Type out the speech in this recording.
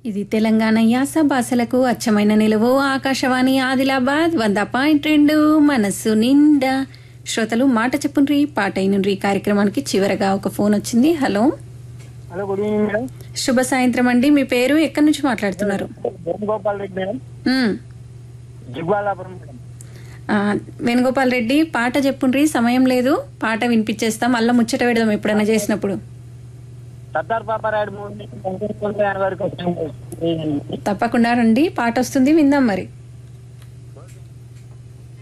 ఇది తెలంగాణ యాస భాషలకు అచ్చమైన నిలువు ఆకాశవాణి ఆదిలాబాద్ వంద పాయింట్ రెండు మనస్సు నిండా శ్రోతలు మాట చెప్పుండ్రి పాట అయినుండ్రి కార్యక్రమానికి చివరగా ఒక ఫోన్ వచ్చింది hello hello good evening madam శుభ సాయంత్రం అండి మీ పేరు ఎక్కడి నుంచి మాట్లాడుతున్నారు వేణుగోపాల్ రెడ్డి మేడం మ్, జిగ్వాలాపురం మేడం ఆ, వేణుగోపాల్ రెడ్డి పాట చెప్పుండ్రి సమయం లేదు పాట వినిపించేస్తాం మళ్ళీ ముచ్చట పెడదాం ఎప్పుడైనా చేసినప్పుడు సర్దార్ పాపారాయుడు మూవీ వెంకటేశ్వర గారి వరకు వచ్చాము తప్పకుండా రండి పాట వస్తుంది విందాం మరి